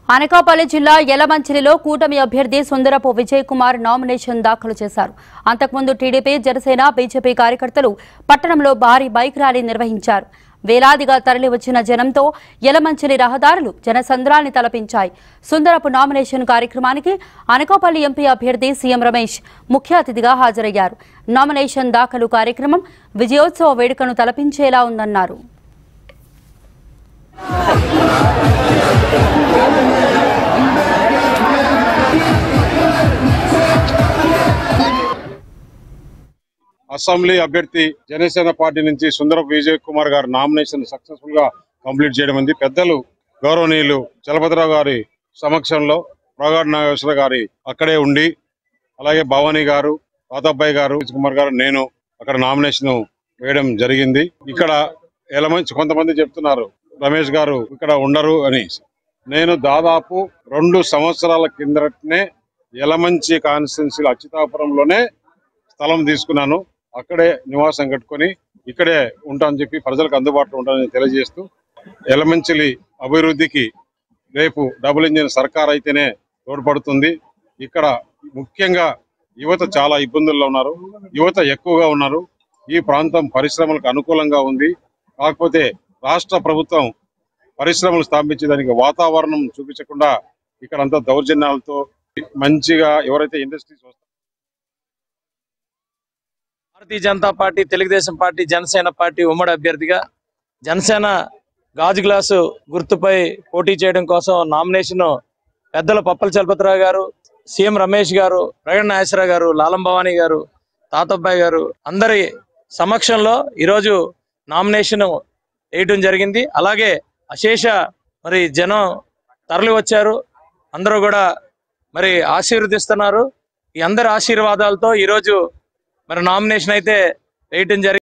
అనకాపల్లి జిల్లా యలమంచిలిలో కూటమి అభ్యర్థి సుందరపు విజయ్ కుమార్ నామినేషన్ దాఖలు చేశారు అంతకుముందు టీడీపీ జనసేన బీజేపీ కార్యకర్తలు పట్టణంలో భారీ బైక్ ర్యాలీ నిర్వహించారు వేలాదిగా తరలివచ్చిన జనంతో యలమంచిలి రహదారులు జనసంద్రాన్ని తలపించాయి సుందరపు నామినేషన్ కార్యక్రమానికి అనకాపల్లి ఎంపీ అభ్యర్థి సీఎం రమేష్ ముఖ్య అతిథిగా హాజరయ్యారు నామినేషన్ దాఖలు కార్యక్రమం విజయోత్సవ వేడుకను తలపించేలా ఉందన్నారు అసెంబ్లీ అభ్యర్థి జనసేన పార్టీ నుంచి సుందరపు విజయ్ కుమార్ గారు నామినేషన్ సక్సెస్ఫుల్ గా కంప్లీట్ చేయడం ఉంది పెద్దలు గౌరవనీయులు చలపతిరావు గారి సమక్షంలో ప్రగాఢ నాగేశ్వర గారి అక్కడే ఉండి అలాగే భవానీ గారు తాతబ్బాయి గారు విజయ్ కుమార్ గారు నేను అక్కడ నామినేషన్ వేయడం జరిగింది ఇక్కడ ఎలమంచి కొంతమంది చెప్తున్నారు రమేష్ గారు ఇక్కడ ఉండరు అని నేను దాదాపు రెండు సంవత్సరాల కిందటనే యలమంచి కాన్స్టిట్యున్సీ అచ్యుతాపురంలోనే స్థలం తీసుకున్నాను అక్కడే నివాసం కట్టుకొని ఇక్కడే ఉంటానని చెప్పి ప్రజలకు అందుబాటులో ఉంటానని తెలియజేస్తూ ఎలమంచిలి అభివృద్ధికి రేపు డబుల్ ఇంజిన్ సర్కార్ అయితేనే తోడ్పడుతుంది ఇక్కడ ముఖ్యంగా యువత చాలా ఇబ్బందుల్లో ఉన్నారు యువత ఎక్కువగా ఉన్నారు ఈ ప్రాంతం పరిశ్రమలకు అనుకూలంగా ఉంది కాకపోతే రాష్ట్ర ప్రభుత్వం పరిశ్రమలు స్థాపించేదానికి వాతావరణం చూపించకుండా ఇక్కడ అంతా దౌర్జన్యాలతో మంచిగా ఎవరైతే ఇండస్ట్రీస్ వస్తారో Bharatiya Janata Party Telugu Desam Party Janasena Party ఉమ్మడి అభ్యర్థిగా జనసేన గాజు గ్లాసు గుర్తుపై పోటీ చేయడం కోసం నామినేషన్ పెద్దల పప్పల చలపతిరావు గారు సీఎం రమేష్ గారు ప్రగణ నాగేశ్వరరావు గారు లాలం భవానీ గారు తాతబ్బాయి గారు అందరి సమక్షంలో ఈరోజు నామినేషన్ వేయడం జరిగింది అలాగే అశేష మరి జనం తరలి వచ్చారు అందరూ కూడా మరి ఆశీర్వదిస్తున్నారు ఈ అందరి ఆశీర్వాదాలతో ఈరోజు మరి నామినేషన్ అయితే వేయటం జరిగింది